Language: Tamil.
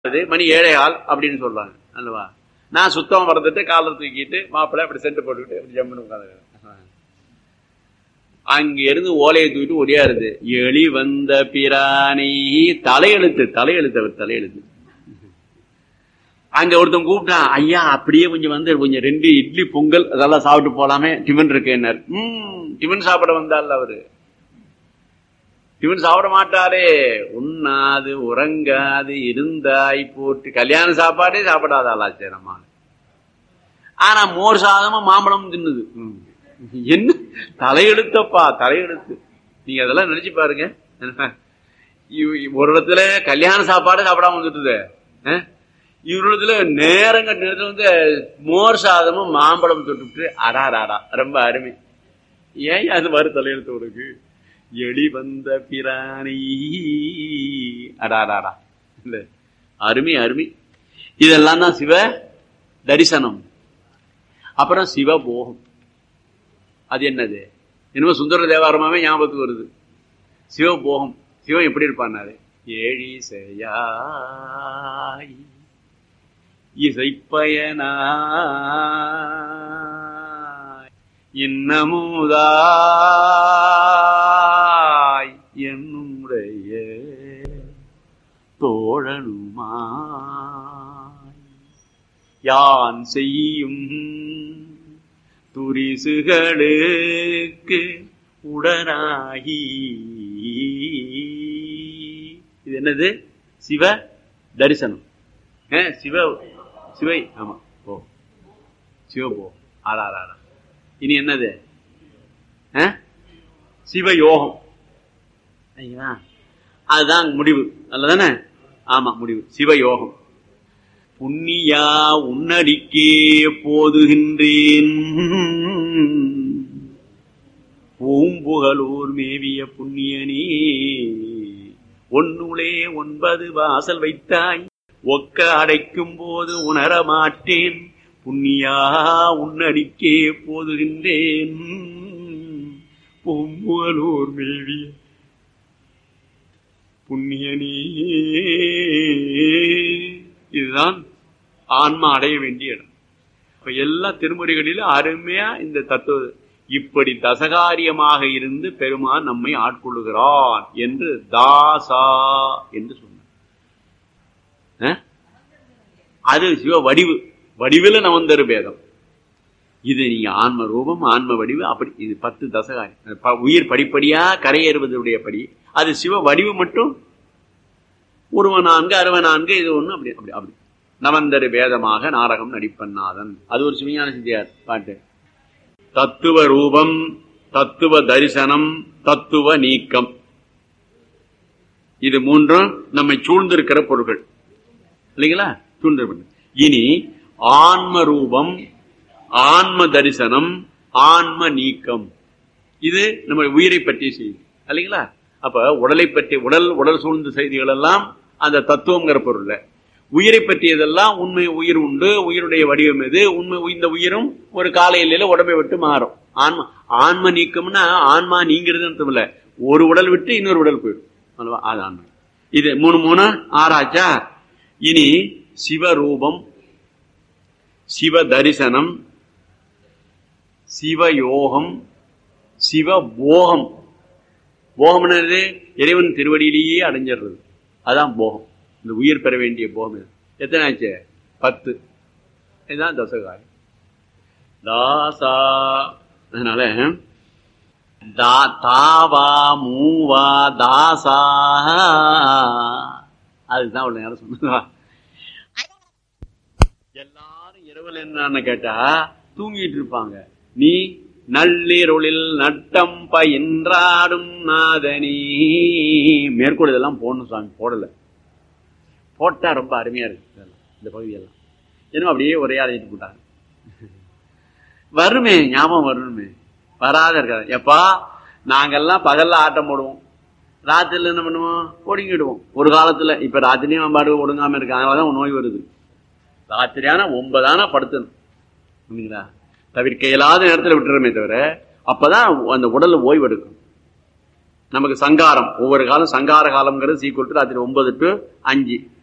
அது மணி ஏழை ஆள் அப்படின்னு சொல்றாங்க அல்லவா நான் சுத்தம் மறந்துட்டு காலர் தூக்கிட்டு மாப்பிள்ளை அப்படி சென்ட் போட்டுக்கிட்டு அப்படி ஜம்முன்னு உட்காந்து அங்க இருந்து ஓலையை தூக்கிட்டு ஒடியாருது எளி வந்த பிராணி தலையெழுத்து தலையெழுத்து அவர் தலையெழுத்து அங்க ஒருத்தன் கூப்பிட்டான் ஐயா அப்படியே கொஞ்சம் வந்து கொஞ்சம் ரெண்டு இட்லி பொங்கல் அதெல்லாம் சாப்பிட்டு போலாமே டிஃபன் இருக்குன்னாரு ம் டிஃபன் சாப்பிட வந்தால் அவரு டிஃபன் சாப்பிட மாட்டாரே உண்ணாது உறங்காது இருந்தாய் போட்டு கல்யாண சாப்பாடே சாப்பிடாதாளாச்சே நம்ம ஆனா மோர் சாதமா மாம்பழம் தின்னுது ம். என்ன தலையெழுத்தப்பா தலையெழுத்து நீங்க அதெல்லாம் நினைச்சு பாருங்க இவ- இவ- ஒரு இடத்துல கல்யாண சாப்பாடு சாப்பிடாம வந்துட்டுது இவரிடத்துல நேரம் கட்ட நேரத்துல வந்து மோர் சாதமும் மாம்பழம் தொட்டுட்டு அடாராடா ரொம்ப அருமை ஏன் அது மாதிரி தலையெழுத்து உனக்கு எளி வந்த பிராணி அடாடாடா இல்ல அருமை அருமை இதெல்லாம் தான் சிவ தரிசனம் அப்புறம் சிவபோகம் அது என்னது என்னமோ சுந்தர தேவாரமாவே ஞாபகத்துக்கு வருது சிவபோகம் சிவன் எப்படி இருப்பான்னாரு ஏழிசையாய் இசைப்பயனாய் இன்னமுதாய் என்னுடைய தோழனுமாய் யான் செய்யும் துரிசுகளுக்கு உடனாகி இது என்னது சிவ தரிசனம் ஆ, சிவ சிவை ஆமா ஓ சிவ போ ஆடா ஆடா, ஆடா இனி என்னது ஆ? சிவயோகம் ஐயா அதுதான் முடிவு அல்லதானே ஆமா முடிவு சிவயோகம் புண்ணியா உன்னடிக்கே போதுகின்றேன் பூம்புகலூர் மேவிய புண்ணியனே ஒன்னுளே ஒன்பது வாசல் வைத்தாய் ஒக்க அடைக்கும் போது உணர மாட்டேன் புண்ணியா உன்னடிக்கே போதுகின்றேன் பூம்புகலூர் மேவிய புண்ணியனே இதுதான் ஆன்மா அடைய வேண்டிய இடம் இப்ப எல்லா திருமுறைகளிலும் அருமையா இந்த தத்துவ இப்படி தசகாரியமாக இருந்து பெருமான் நம்மை ஆட்கொள்ளுகிறான் என்று தாசா என்று சொன்னார் அஹ்? அது சிவ வடிவு வடிவில் நவந்தரு பேதம் இது நீங்க ஆன்ம ரூபம் ஆன்ம வடிவு அப்படி இது பத்து தசகாரி ப- உயிர் படிப்படியா கரையேறுவதுடைய படி அது சிவ வடிவு மட்டும் உருவ நான்கு அருவ நான்கு இது ஒண்ணு அப்படி அப்படி அப்படி நவந்தரு வேதமாக நாடகம் நடிப்பன்னாதன் அது ஒரு சிவஞான சித்தியார் பாட்டு தத்துவ ரூபம் தத்துவ தரிசனம் தத்துவ நீக்கம் இது மூன்றும் நம்மை சூழ்ந்திருக்கிற பொருள்கள் இல்லைங்களா சூழ்ந்திருப்பது இனி ஆன்ம ரூபம் ஆன்ம தரிசனம் ஆன்ம நீக்கம் இது நம்ம உயிரை பற்றிய செய்தி இல்லைங்களா அப்ப உடலை பற்றி உடல் உடல் சூழ்ந்த செய்திகள் எல்லாம் அந்த தத்துவங்கிற பொருள்ல உயிரை பற்றியதெல்லாம் உண்மை உயிர் உண்டு உயிருடைய வடிவம் எது உண்மை இந்த உயிரும் ஒரு கால எல்லையில உடம்பை விட்டு மாறும் ஆன்மா ஆன்ம நீக்கம்னா ஆன்மா நீங்கிறது அர்த்தம் இல்ல ஒரு உடல் விட்டு இன்னொரு உடல் போயிடும் அல்லவா அது ஆன்மா இது மூணு மூணு ஆறாச்சா இனி சிவரூபம் சிவ தரிசனம் சிவயோகம் சிவபோகம் போகம் என்னது இறைவன் திருவடியிலேயே அடைஞ்சிடுறது அதான் போகம் இந்த உயிர் பெற வேண்டிய போகம் இது எத்தனை ஆச்சு பத்து இதுதான் தசகாரி தாசா அதனால தா தாவா மூவா தாசா அதுதான் அவ்வளவு நேரம் சொன்னதா எல்லாரும் இரவுல என்னன்னு கேட்டா தூங்கிட்டு இருப்பாங்க நீ நள்ளிருளில் நட்டம் பயின்றாடும் நாதனி மேற்கோள் இதெல்லாம் போடணும் சுவாமி போடல போட்டா ரொம்ப அருமையா இருக்கு இதெல்லாம், இந்த பகுதியெல்லாம் ஏன்னா அப்படியே ஒரே அழைச்சிட்டு போட்டாங்க வருமே ஞாபகம் வரணுமே வராத இருக்காது எப்பா நாங்கெல்லாம் பகல்ல ஆட்டம் போடுவோம் ராத்திரில என்ன பண்ணுவோம் ஒடுங்கிடுவோம் ஒரு காலத்துல இப்ப ராத்திரியும் பாடு ஒடுங்காம இருக்கு அதனாலதான் நோய் வருது ராத்திரியான ஒன்பதான படுத்தணும் இல்லைங்களா தவிர்க்க இயலாத நேரத்தில் விட்டுறமே தவிர அப்பதான் அந்த உடல் ஓய்வு எடுக்கும் நமக்கு சங்காரம் ஒவ்வொரு காலம் சங்கார காலம்ங்கிறது சீக்கிரம் ராத்திரி ஒன்பது டு அஞ்சு